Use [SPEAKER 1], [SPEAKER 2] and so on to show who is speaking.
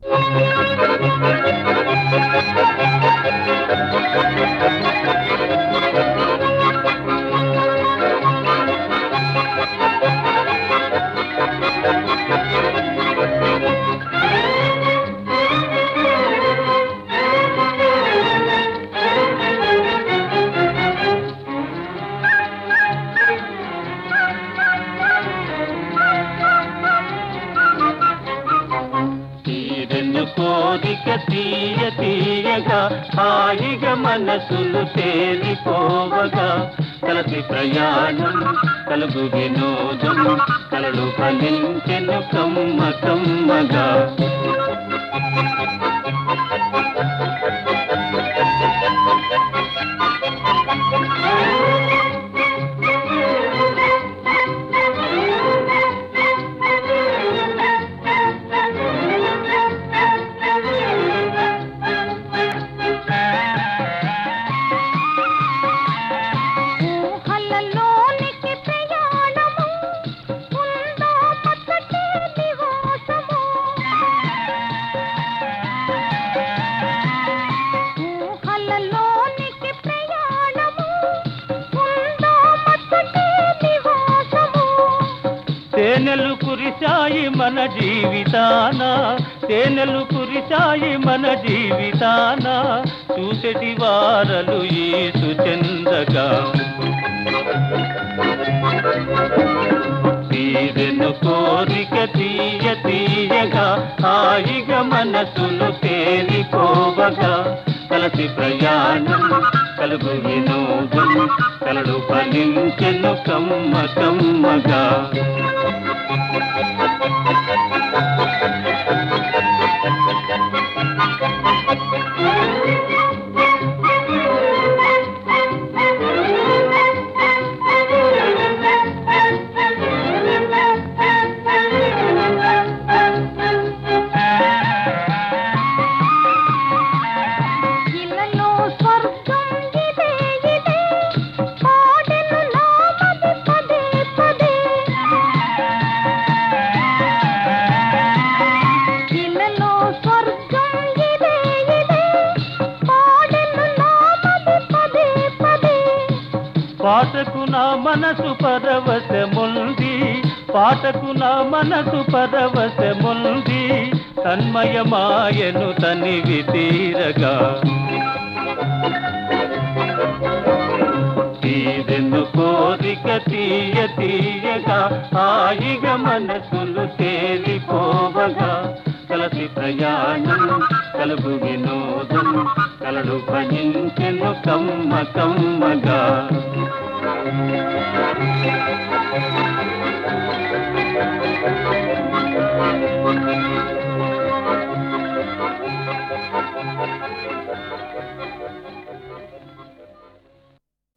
[SPEAKER 1] తీరెను కోరిక తీయ తీయగా హాయిగా మనసులు తేలిపోవగా కలసి ప్రయాణం కలుగు వినోదం కలలు ఫలించెను కమ్మ కమ్మగా
[SPEAKER 2] ఊహలలోనికి ప్రయాణము ఉందో మచ్చటి నివాసము ఊహలలోనికి ప్రయాణము ఉందో మచ్చటి నివాసము
[SPEAKER 1] తేనెలు కురిశాయి మన జీవితాన తేనెలు కురిశాయి మన జీవితాన చూసటి వారలు ఈసు చెందగా తీరెను కోరిక తీయ తీయగా హాయిగా మనసులు తేలిపోవగా కలసి ప్రయాణం కలుగు వినోదం కలడు ఫలించెను కమ్మ కమ్మగా
[SPEAKER 2] ఇలలో స్వర్గం ఇదే ఇదే పాడెను నామది పదే పదే ఇలలో స్వర్గం ఇదే ఇదే పాడెను నామది పదే పదే
[SPEAKER 1] పాటకు నా మనసు పరవశముంది పాటకు నా మనసు పరవశముంది తన్మయమాయను తనివి తీరగా తీరెను కోరిక తీయ తీయగా హాయిగా మనసులు తేలిపోవగా కలసి ప్రయాణం కలుగు వినోదం కలడు భజించెను కమ్మ కమ్మగా